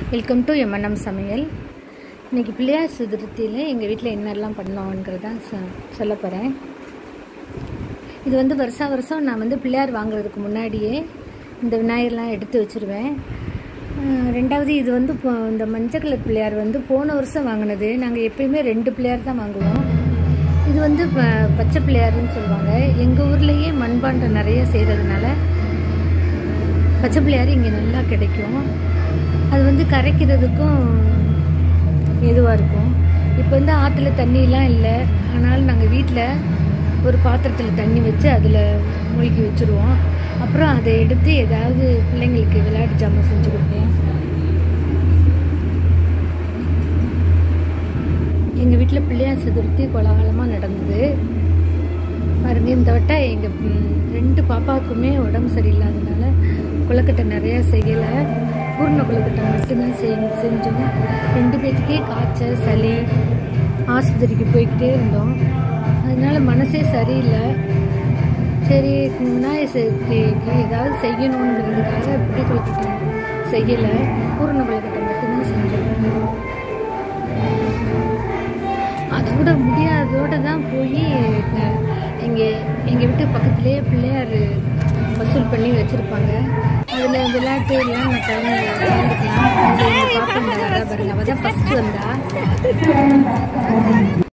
welcome to M&M சமையல் இன்றைக்கி பிள்ளையார் சதுர்த்தியில் எங்கள் வீட்டில் என்னெல்லாம் பண்ணோங்கிறத சொ சொல்ல போகிறேன் இது வந்து வருஷா வருஷம் நான் வந்து பிள்ளையார் வாங்குறதுக்கு முன்னாடியே இந்த விநாயகர்லாம் எடுத்து வச்சுருவேன் அஹ் ரெண்டாவது இது வந்து இப்போ இந்த மஞ்சள் கலர் பிள்ளையார் வந்து போன வருஷம் வாங்கினது நாங்கள் எப்பயுமே ரெண்டு பிள்ளையார் தான் வாங்குவோம் இது வந்து ப- பச்சை பிள்ளையாருன்னு சொல்லுவாங்க எங்கள் ஊர்லேயே மண்பாண்டம் நிறைய செய்கிறதுனால பச்சை பிள்ளையார் இங்கே நல்லா கிடைக்கும் அது வந்து கரைக்கிறதுக்கும் எதுவாக இருக்கும் இப்போ வந்து ஆற்றுல தண்ணியெலாம் இல்லை ஆனாலும் நாங்கள் வீட்டில் ஒரு பாத்திரத்தில் தண்ணி வச்சு அதில் மூழ்கி வச்சுருவோம் அப்புறம் அதை எடுத்து ஏதாவது பிள்ளைங்களுக்கு விளையாட்டு ஜாமான் செஞ்சு கொடுப்போம் எங்கள் வீட்டில் பிள்ளையார் சதுர்த்தி கோலாகலமாக நடந்தது பாருங்க இந்த வட்டம் எங்கள் ரெண்டு பாப்பாவுக்குமே உடம்பு சரியில்லாதனால கொழுக்கட்டை நிறையா செய்யலை பூர்ண கொழுக்கட்டை மட்டும்தான் செய் செஞ்சோம் ரெண்டு பேத்துக்கே காய்ச்சல் சளி ஆஸ்பத்திரிக்கு போய்கிட்டே இருந்தோம் அதனால மனசே சரியில்லை சரி விநாயகர் சதுர்த்திக்கு ஏதாவது செய்யணுங்கிறதுக்காக பிடி கொழுக்கட்டை செய்யலை பூர்ண கொழுக்கட்டை மட்டும்தான் செஞ்சோம் அதோட முடியாததோட தான் போய் எங்கள் எங்கள் வீட்டு பக்கத்துலேயே பிள்ளையார் வசூல் பண்ணி வச்சுருப்பாங்க அதில் விளையாட்டு எல்லாம் நான் கலந்து கலந்துக்கலாம் அதில் எங்கள் பாப்பா இந்த வரா பாருங்க அவள் தான் ஃபஸ்ட்டு வந்தா